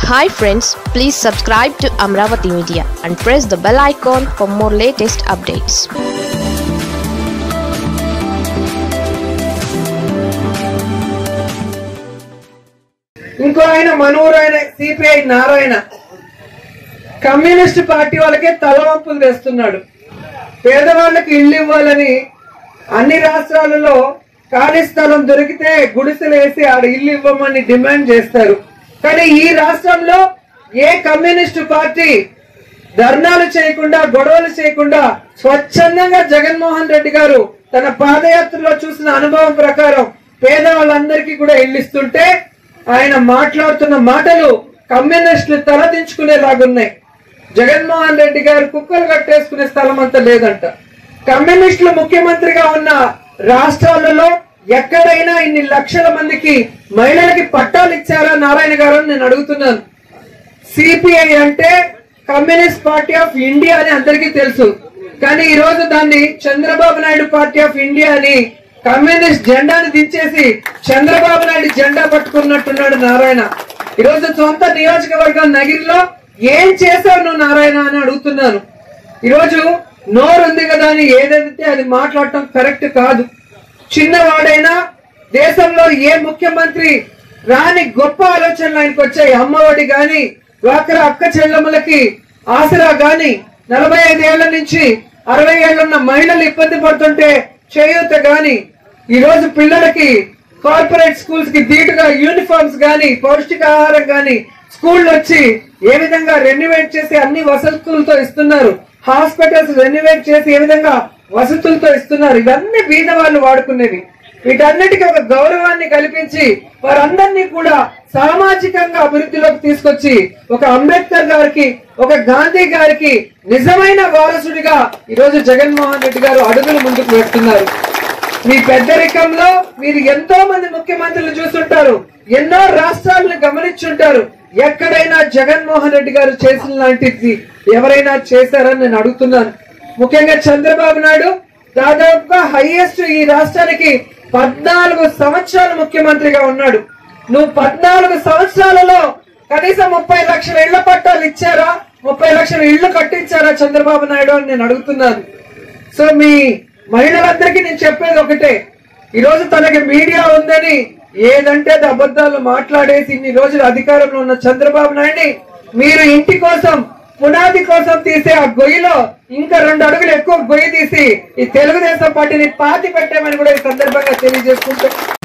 hi friends please subscribe to Amaravati media and press the bell icon for more latest updates ఇంకో ఆయన మనూరు ఆయన CPI Narayana communist party వాళ్ళకే తలవంపులు తెస్తున్నాడు పేదవాళ్ళకి ఇల్లు ఇవ్వాలని అన్ని రాష్ట్రాలలో ఖాళీ స్థలం దొరికితే గుడిసెలు వేసి ఆడ ఇల్లు ఇవ్వమని డిమాండ్ చేస్తారు కానీ ఈ రాష్ట్రంలో ఏ కమ్యూనిస్టు పార్టీ ధర్నాలు చేయకుండా గొడవలు చేయకుండా స్వచ్ఛందంగా జగన్మోహన్ రెడ్డి గారు తన పాదయాత్రలో చూసిన అనుభవం ప్రకారం పేదవాళ్ళందరికీ కూడా ఇల్లిస్తుంటే ఆయన మాట్లాడుతున్న మాటలు కమ్యూనిస్టులు తలదించుకునేలాగున్నాయి జగన్మోహన్ రెడ్డి గారు కుక్కలు కట్టేసుకునే స్థలం అంతా లేదంట కమ్యూనిస్టులు ముఖ్యమంత్రిగా ఉన్న రాష్ట్రాలలో ఎక్కడైనా ఇన్ని లక్షల మందికి మహిళలకి పట్టాలు ఇచ్చారా నారాయణ గారు అని నేను అడుగుతున్నాను సిపిఐ అంటే కమ్యూనిస్ట్ పార్టీ ఆఫ్ ఇండియా అని అందరికీ తెలుసు కానీ ఈ రోజు దాన్ని Chandrababu Naidu party of India అని కమ్యూనిస్ట్ జెండాని దించేసి చంద్రబాబు నాయుడు జెండా పట్టుకున్నట్టున్నాడు నారాయణ ఈ రోజు సొంత నియోజకవర్గం నగిరిలో ఏం చేశావు నువ్వు నారాయణ అని అడుగుతున్నాను ఈరోజు నోరు ఉంది కదా అని ఏదైతే అది మాట్లాడటం కరెక్ట్ కాదు చిన్నవాడైనా దేశంలో ఏ ముఖ్యమంత్రి రాని గొప్ప ఆలోచనలు ఆయనకు వచ్చాయి అమ్మఒడి గాని డ్వాక్రా అక్క చెల్లెమ్మలకి ఆసరా గాని నలభై ఐదేళ్ల నుంచి అరవై ఏళ్ళున్న మహిళలు ఇబ్బంది పడుతుంటే చేయూత గాని ఈ రోజు పిల్లలకి కార్పొరేట్ స్కూల్స్ కి ధీటుగా యూనిఫామ్స్ గాని పౌష్టికాహారం గాని స్కూల్ వచ్చి ఏ విధంగా రెన్యువేట్ చేసి అన్ని వసతులతో ఇస్తున్నారు హాస్పిటల్స్ రెన్యువేట్ చేసి ఏ విధంగా వసతులతో ఇస్తున్నారు ఇవన్నీ బీద వాళ్ళు వాడుకునేవి వీటన్నిటికీ ఒక గౌరవాన్ని కల్పించి వారందరినీ కూడా సామాజికంగా అభివృద్ధిలోకి తీసుకొచ్చి ఒక అంబేద్కర్ గారికి ఒక గాంధీ గారికి నిజమైన వారసుడిగా ఈరోజు జగన్మోహన్ రెడ్డి గారు అడుగులు ముందుకు వేస్తున్నారు మీ పెద్దరికంలో మీరు ఎంతో మంది ముఖ్యమంత్రులు చూస్తుంటారు ఎన్నో రాష్ట్రాలను గమనించుంటారు ఎక్కడైనా జగన్మోహన్ రెడ్డి గారు చేసిన లాంటిది ఎవరైనా చేశారని నేను అడుగుతున్నాను ముఖ్యంగా చంద్రబాబు నాయుడు దాదాపుగా హైయెస్ట్ ఈ రాష్ట్రానికి పద్నాలుగు సంవత్సరాలు ముఖ్యమంత్రిగా ఉన్నాడు నువ్వు పద్నాలుగు సంవత్సరాలలో కనీసం ముప్పై లక్షల ఇళ్ల పట్టాలు ఇచ్చారా ముప్పై లక్షల ఇళ్లు కట్టించారా చంద్రబాబు నాయుడు అని నేను అడుగుతున్నాను సో మీ మహిళలందరికీ నేను చెప్పేది ఒకటే ఈ రోజు తనకి మీడియా ఉందని ఏదంటే అది అబద్ధాలు మాట్లాడేసి ఇన్ని రోజులు అధికారంలో ఉన్న చంద్రబాబు నాయుడిని మీరు ఇంటి కోసం పునాది కోసం తీసే ఆ గొయ్యిలో ఇంకా రెండు అడుగులు ఎక్కువ గొయ్యి తీసి ఈ తెలుగుదేశం పార్టీని పాతి పెట్టామని కూడా ఈ సందర్భంగా తెలియజేసుకుంటూ